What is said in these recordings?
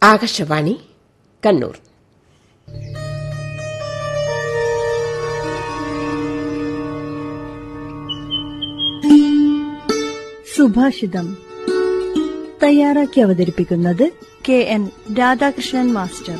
ആകാശവാണി കണ്ണൂർ സുഭാഷിതം തയ്യാറാക്കി അവതരിപ്പിക്കുന്നത് കെ എൻ രാധാകൃഷ്ണൻ മാസ്റ്റർ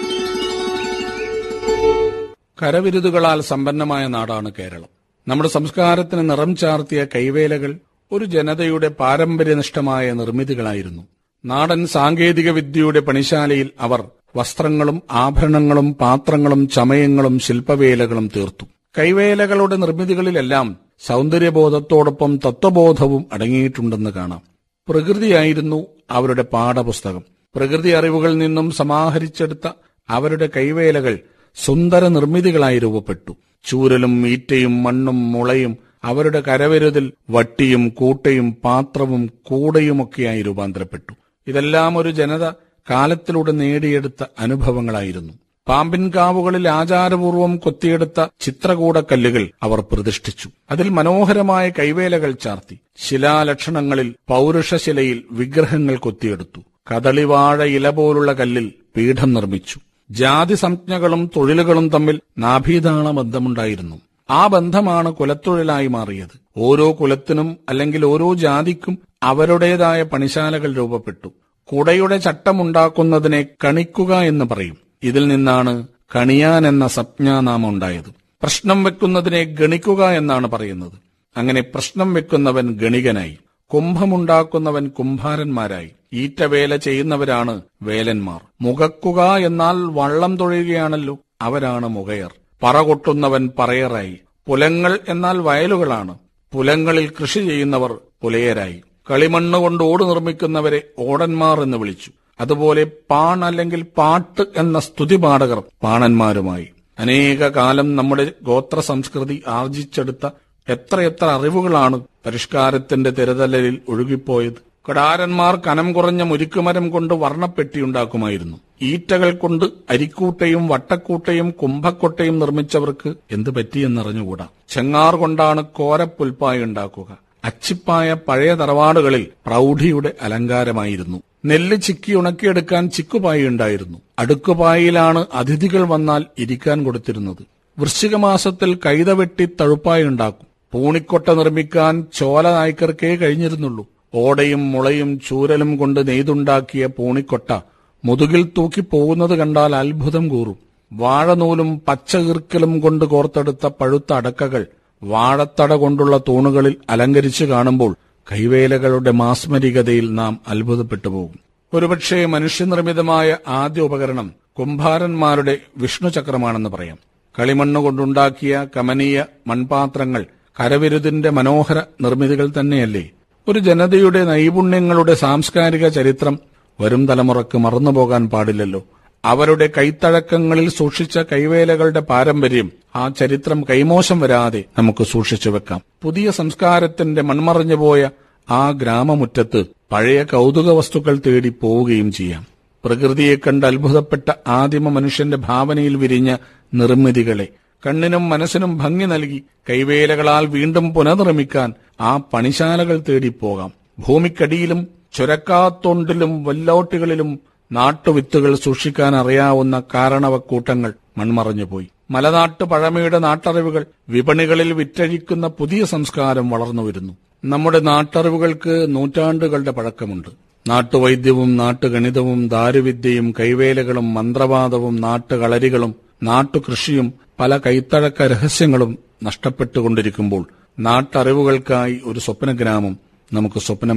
കരവിരുതുകളാൽ സമ്പന്നമായ നാടാണ് കേരളം നമ്മുടെ സംസ്കാരത്തിന് നിറം ചാർത്തിയ കൈവേലകൾ ഒരു ജനതയുടെ പാരമ്പര്യനിഷ്ഠമായ നിർമ്മിതികളായിരുന്നു നാടൻ സാങ്കേതിക വിദ്യയുടെ പണിശാലയിൽ അവർ വസ്ത്രങ്ങളും ആഭരണങ്ങളും പാത്രങ്ങളും ചമയങ്ങളും ശില്പവേലകളും തീർത്തു കൈവേലകളുടെ നിർമ്മിതികളിലെല്ലാം സൗന്ദര്യബോധത്തോടൊപ്പം തത്വബോധവും അടങ്ങിയിട്ടുണ്ടെന്ന് കാണാം പ്രകൃതിയായിരുന്നു അവരുടെ പാഠപുസ്തകം പ്രകൃതി അറിവുകളിൽ നിന്നും സമാഹരിച്ചെടുത്ത അവരുടെ കൈവേലകൾ സുന്ദര നിർമ്മിതികളായി രൂപപ്പെട്ടു ചൂരലും ഈറ്റയും മണ്ണും മുളയും അവരുടെ കരവിരുതിൽ വട്ടിയും കൂട്ടയും പാത്രവും കൂടയുമൊക്കെയായി രൂപാന്തരപ്പെട്ടു ഇതെല്ലാം ഒരു ജനത കാലത്തിലൂടെ നേടിയെടുത്ത അനുഭവങ്ങളായിരുന്നു പാമ്പിൻകാവുകളിൽ ആചാരപൂർവം കൊത്തിയെടുത്ത ചിത്രകൂടക്കല്ലുകൾ അവർ പ്രതിഷ്ഠിച്ചു അതിൽ മനോഹരമായ കൈവേലകൾ ചാർത്തി ശിലാലക്ഷണങ്ങളിൽ പൗരുഷശിലയിൽ വിഗ്രഹങ്ങൾ കൊത്തിയെടുത്തു കദളിവാഴ ഇല പോലുള്ള കല്ലിൽ പീഠം നിർമ്മിച്ചു ജാതി സംജ്ഞകളും തൊഴിലുകളും തമ്മിൽ നാഭീതാള ബന്ധമുണ്ടായിരുന്നു ആ ബന്ധമാണ് കുലത്തൊഴിലായി മാറിയത് ഓരോ കുലത്തിനും അല്ലെങ്കിൽ ഓരോ ജാതിക്കും അവരുടേതായ പണിശാലകൾ രൂപപ്പെട്ടു കുടയുടെ ചട്ടമുണ്ടാക്കുന്നതിനെ കണിക്കുക എന്ന് പറയും ഇതിൽ നിന്നാണ് കണിയാൻ എന്ന സംജ്ഞാനാമം ഉണ്ടായത് പ്രശ്നം വെക്കുന്നതിനെ ഗണിക്കുക എന്നാണ് പറയുന്നത് അങ്ങനെ പ്രശ്നം വെക്കുന്നവൻ ഗണികനായി കുംഭമുണ്ടാക്കുന്നവൻ കുംഭാരന്മാരായി ഈറ്റവേല ചെയ്യുന്നവരാണ് വേലന്മാർ മുഖക്കുക എന്നാൽ വള്ളം തൊഴുകയാണല്ലോ അവരാണ് മുഖയർ പറ കൊട്ടുന്നവൻ പറയറായി പുലങ്ങൾ എന്നാൽ വയലുകളാണ് പുലങ്ങളിൽ കൃഷി ചെയ്യുന്നവർ പുലയരായി കളിമണ്ണ് കൊണ്ട് ഓട് നിർമ്മിക്കുന്നവരെ ഓടന്മാർ എന്ന് വിളിച്ചു അതുപോലെ പാൺ അല്ലെങ്കിൽ പാട്ട് എന്ന സ്തുതിപാഠകർ പാണന്മാരുമായി അനേക കാലം നമ്മുടെ ഗോത്ര സംസ്കൃതി ആർജിച്ചെടുത്ത എത്രയെത്ര അറിവുകളാണ് പരിഷ്കാരത്തിന്റെ തിരതലലിൽ ഒഴുകിപ്പോയത് കടാരന്മാർ കനം കുറഞ്ഞ മുരിക്കുമരം കൊണ്ട് വർണ്ണപ്പെട്ടിയുണ്ടാക്കുമായിരുന്നു ഈറ്റകൾ കൊണ്ട് അരിക്കൂട്ടയും വട്ടക്കൂട്ടയും കുംഭക്കൊട്ടയും നിർമ്മിച്ചവർക്ക് എന്ത് പറ്റിയെന്നറിഞ്ഞുകൂടാ ചെങ്ങാർ കൊണ്ടാണ് കോരപ്പുൽപ്പായ ഉണ്ടാക്കുക അച്ചിപ്പായ പഴയ തറവാടുകളിൽ പ്രൗഢിയുടെ അലങ്കാരമായിരുന്നു നെല്ല് ചിക്കി ഉണക്കിയെടുക്കാൻ ചിക്കുപായ ഉണ്ടായിരുന്നു അടുക്കുപായയിലാണ് അതിഥികൾ വന്നാൽ ഇരിക്കാൻ കൊടുത്തിരുന്നത് വൃശ്ചിക മാസത്തിൽ കൈത വെട്ടി തഴുപ്പായ ഉണ്ടാക്കും പൂണിക്കൊട്ട നിർമ്മിക്കാൻ ചോല നായ്ക്കർക്കേ കഴിഞ്ഞിരുന്നുള്ളൂ ഓടയും മുളയും ചൂരലും കൊണ്ട് നെയ്തുണ്ടാക്കിയ പൂണിക്കൊട്ട മുതുകിൽ തൂക്കി പോകുന്നത് കണ്ടാൽ അത്ഭുതം കൂറും വാഴനൂലും പച്ചകീർക്കലും കൊണ്ട് കോർത്തെടുത്ത പഴുത്ത അടക്കകൾ വാഴത്തട കൊണ്ടുള്ള തൂണുകളിൽ അലങ്കരിച്ചു കാണുമ്പോൾ കൈവേലകളുടെ മാസ്മരികതയിൽ നാം അത്ഭുതപ്പെട്ടു പോകും ഒരുപക്ഷെ മനുഷ്യനിർമ്മിതമായ ആദ്യ ഉപകരണം കുംഭാരന്മാരുടെ വിഷ്ണുചക്രമാണെന്ന് പറയാം കളിമണ്ണ് കൊണ്ടുണ്ടാക്കിയ കമനീയ മൺപാത്രങ്ങൾ കരവിരുതിന്റെ മനോഹര നിർമ്മിതികൾ തന്നെയല്ലേ ഒരു ജനതയുടെ നൈപുണ്യങ്ങളുടെ സാംസ്കാരിക ചരിത്രം വരും തലമുറക്ക് മറന്നുപോകാൻ പാടില്ലല്ലോ അവരുടെ കൈത്തഴക്കങ്ങളിൽ സൂക്ഷിച്ച കൈവേലകളുടെ പാരമ്പര്യം ആ ചരിത്രം കൈമോശം വരാതെ നമുക്ക് സൂക്ഷിച്ചു വെക്കാം പുതിയ സംസ്കാരത്തിന്റെ മൺമറഞ്ഞുപോയ ആ ഗ്രാമമുറ്റത്ത് പഴയ കൗതുക വസ്തുക്കൾ തേടി പോവുകയും ചെയ്യാം പ്രകൃതിയെ കണ്ട് അത്ഭുതപ്പെട്ട ആദിമ മനുഷ്യന്റെ ഭാവനയിൽ വിരിഞ്ഞ നിർമ്മിതികളെ കണ്ണിനും മനസ്സിനും ഭംഗി നൽകി കൈവേലകളാൽ വീണ്ടും പുനർനിർമ്മിക്കാൻ ആ പണിശാലകൾ തേടി പോകാം ഭൂമിക്കടിയിലും ചുരക്കാത്തൊണ്ടിലും വല്ലോട്ടികളിലും നാട്ടുവിത്തുകൾ സൂക്ഷിക്കാൻ അറിയാവുന്ന കാരണവക്കൂട്ടങ്ങൾ മൺമറഞ്ഞുപോയി മലനാട്ടു പഴമയുടെ നാട്ടറിവുകൾ വിപണികളിൽ വിറ്റഴിക്കുന്ന പുതിയ സംസ്കാരം വളർന്നുവരുന്നു നമ്മുടെ നാട്ടറിവുകൾക്ക് നൂറ്റാണ്ടുകളുടെ പഴക്കമുണ്ട് നാട്ടുവൈദ്യവും നാട്ടുഗണിതവും ദാരുവിദ്യയും കൈവേലകളും മന്ത്രവാദവും നാട്ടുകളരികളും നാട്ടുകൃഷിയും പല കൈത്തഴക്ക രഹസ്യങ്ങളും നഷ്ടപ്പെട്ടുകൊണ്ടിരിക്കുമ്പോൾ നാട്ടറിവുകൾക്കായി ഒരു സ്വപ്നഗ്രാമം നമുക്ക് സ്വപ്നം